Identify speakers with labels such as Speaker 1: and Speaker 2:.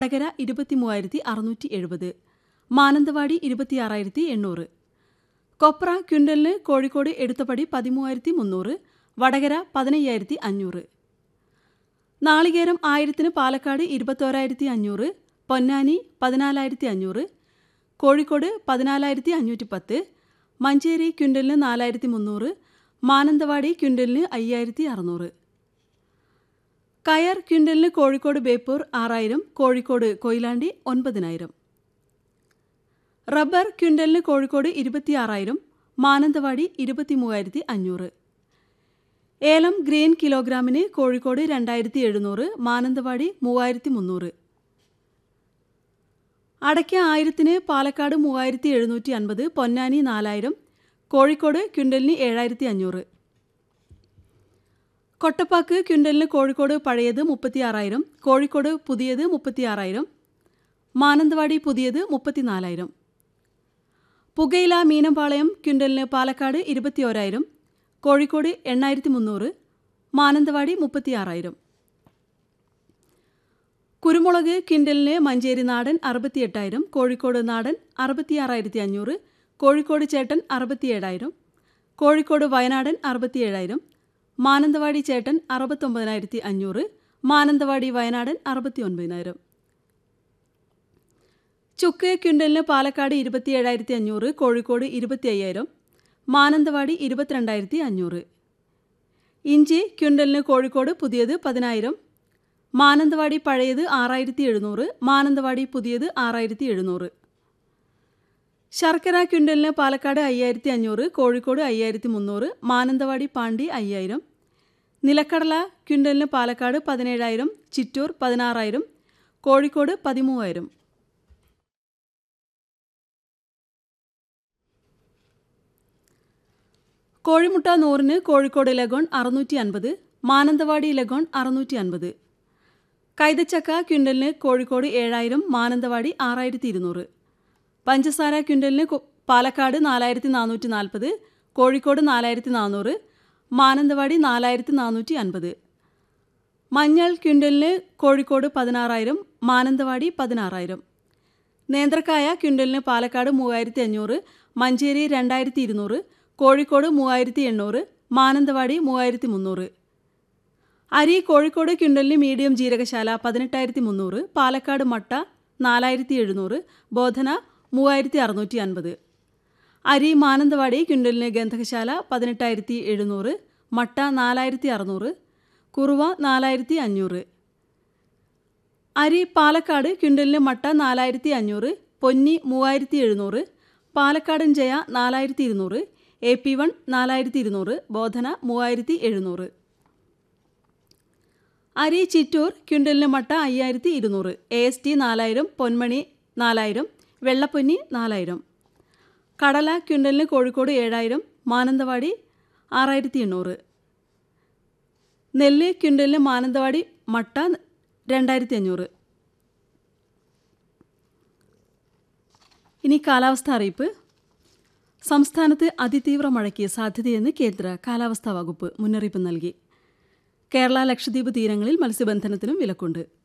Speaker 1: വടകര ഇരുപത്തി മൂവായിരത്തി അറുന്നൂറ്റി എഴുപത് മാനന്തവാടി ഇരുപത്തിയാറായിരത്തി എണ്ണൂറ് കൊപ്ര ക്വിൻ്റലിന് കോഴിക്കോട് എടുത്തപടി പതിമൂവായിരത്തി മുന്നൂറ് വടകര പതിനയ്യായിരത്തി അഞ്ഞൂറ് നാളികേരം ആയിരത്തിന് പാലക്കാട് ഇരുപത്തോരായിരത്തി അഞ്ഞൂറ് പൊന്നാനി പതിനാലായിരത്തി അഞ്ഞൂറ് കോഴിക്കോട് പതിനാലായിരത്തി അഞ്ഞൂറ്റി പത്ത് മഞ്ചേരി ക്വിൻ്റലിന് നാലായിരത്തി മുന്നൂറ് മാനന്തവാടി ക്വിൻ്റലിന് അയ്യായിരത്തി അറുന്നൂറ് കയർ ക്വിൻ്റലിന് കോഴിക്കോട് ബേപ്പൂർ ആറായിരം കോഴിക്കോട് കൊയിലാണ്ടി ഒൻപതിനായിരം റബ്ബർ ക്വിൻ്റലിന് കോഴിക്കോട് ഇരുപത്തിയാറായിരം മാനന്തവാടി ഇരുപത്തി മൂവായിരത്തി അഞ്ഞൂറ് ഏലം ഗ്രീൻ കിലോഗ്രാമിന് കോഴിക്കോട് രണ്ടായിരത്തി എഴുന്നൂറ് മാനന്തവാടി മൂവായിരത്തി മുന്നൂറ് അടയ്ക്ക ആയിരത്തിന് പാലക്കാട് മൂവായിരത്തി എഴുന്നൂറ്റി അൻപത് പൊന്നാനി നാലായിരം കോഴിക്കോട് ക്വിൻ്റലിന് ഏഴായിരത്തി അഞ്ഞൂറ് കൊട്ടപ്പാക്ക് ക്വിൻ്റലിന് കോഴിക്കോട് പഴയത് മുപ്പത്തിയാറായിരം കോഴിക്കോട് പുതിയത് മുപ്പത്തിയാറായിരം മാനന്തവാടി പുതിയത് മുപ്പത്തിനാലായിരം പുകയില മീനമ്പാളയം ക്വിൻ്റലിന് പാലക്കാട് ഇരുപത്തിയോരായിരം കോഴിക്കോട് എണ്ണായിരത്തി മുന്നൂറ് മാനന്തവാടി മുപ്പത്തിയാറായിരം കുരുമുളക് കിൻഡലിന് മഞ്ചേരി നാടൻ അറുപത്തിയെട്ടായിരം കോഴിക്കോട് നാടൻ അറുപത്തിയാറായിരത്തി അഞ്ഞൂറ് കോഴിക്കോട് ചേട്ടൻ അറുപത്തിയേഴായിരം കോഴിക്കോട് വയനാടൻ അറുപത്തിയേഴായിരം മാനന്തവാടി ചേട്ടൻ അറുപത്തൊമ്പതിനായിരത്തി അഞ്ഞൂറ് മാനന്തവാടി വയനാടൻ അറുപത്തി ഒൻപതിനായിരം ചുക്ക് ക്വിൻ്റലിന് പാലക്കാട് ഇരുപത്തിയേഴായിരത്തി അഞ്ഞൂറ് കോഴിക്കോട് ഇരുപത്തി അയ്യായിരം മാനന്തവാടി ഇരുപത്തിരണ്ടായിരത്തി അഞ്ഞൂറ് ഇഞ്ചി ക്വിൻ്റലിന് കോഴിക്കോട് പുതിയത് പതിനായിരം മാനന്തവാടി പഴയത് ആറായിരത്തി എഴുന്നൂറ് മാനന്തവാടി പുതിയത് ആറായിരത്തി എഴുന്നൂറ് ശർക്കര ക്വിൻ്റലിന് പാലക്കാട് അയ്യായിരത്തി അഞ്ഞൂറ് കോഴിക്കോട് അയ്യായിരത്തി മുന്നൂറ് മാനന്തവാടി പാണ്ടി അയ്യായിരം നിലക്കടല ക്വിൻ്റലിന് പാലക്കാട് പതിനേഴായിരം ചിറ്റൂർ പതിനാറായിരം കോഴിക്കോട് പതിമൂവായിരം കോഴിമുട്ട നൂറിന് കോഴിക്കോട് ലഗോൺ അറുന്നൂറ്റി അൻപത് മാനന്തവാടി ലഗോൺ അറുന്നൂറ്റി അൻപത് കൈതച്ചക്ക ക്വിൻ്റലിന് കോഴിക്കോട് ഏഴായിരം മാനന്തവാടി ആറായിരത്തി ഇരുന്നൂറ് പഞ്ചസാര ക്വിൻ്റലിന് കൊ- പാലക്കാട് നാലായിരത്തി നാനൂറ്റി നാൽപ്പത് കോഴിക്കോട് നാലായിരത്തി നാനൂറ് മാനന്തവാടി നാലായിരത്തി നാനൂറ്റി അൻപത് മഞ്ഞൾ ക്വിൻ്റലിന് കോഴിക്കോട് പതിനാറായിരം മാനന്തവാടി പതിനാറായിരം നേന്ത്രക്കായ ക്വിൻ്റലിന് പാലക്കാട് മൂവായിരത്തി അഞ്ഞൂറ് മഞ്ചേരി രണ്ടായിരത്തി ഇരുന്നൂറ് കോഴിക്കോട് മൂവായിരത്തി എണ്ണൂറ് മാനന്തവാടി മൂവായിരത്തി മുന്നൂറ് അരി കോഴിക്കോട് ക്വിൻ്റലിന് മീഡിയം ജീരകശാല പതിനെട്ടായിരത്തി മുന്നൂറ് പാലക്കാട് മട്ട നാലായിരത്തി എഴുന്നൂറ് ബോധന മൂവായിരത്തി അറുന്നൂറ്റി അൻപത് അരി മാനന്തവാടി ക്വിൻ്റലിന് ഗന്ധകശാല പതിനെട്ടായിരത്തി എഴുന്നൂറ് മട്ട നാലായിരത്തി അറുന്നൂറ് കുറുവ നാലായിരത്തി അഞ്ഞൂറ് അരി പാലക്കാട് ക്വിൻ്റലിന് മട്ട നാലായിരത്തി അഞ്ഞൂറ് പൊന്നി മൂവായിരത്തി എഴുന്നൂറ് പാലക്കാടൻ ജയ നാലായിരത്തി ഇരുന്നൂറ് എ പി വൺ നാലായിരത്തി ഇരുന്നൂറ് ബോധന മൂവായിരത്തി എഴുന്നൂറ് അരി ചിറ്റൂർ ക്വിൻ്റലിന് മട്ട അയ്യായിരത്തി ഇരുന്നൂറ് എ എസ് ടി നാലായിരം പൊന്മണി നാലായിരം വെള്ളപ്പൊന്നി നാലായിരം കടല ക്വിൻ്റലിന് കോഴിക്കോട് ഏഴായിരം മാനന്തവാടി ആറായിരത്തി എണ്ണൂറ് നെല്ല് ക്വിൻ്റലിന് മാനന്തവാടി മട്ട രണ്ടായിരത്തി അഞ്ഞൂറ് ഇനി കാലാവസ്ഥ അറിയിപ്പ് സംസ്ഥാനത്ത് അതിതീവ്ര മഴയ്ക്ക് സാധ്യതയെന്ന് കേന്ദ്ര കാലാവസ്ഥാ വകുപ്പ് മുന്നറിയിപ്പ് നൽകി കേരള ലക്ഷദ്വീപ് തീരങ്ങളിൽ മത്സ്യബന്ധനത്തിനും വിലക്കുണ്ട്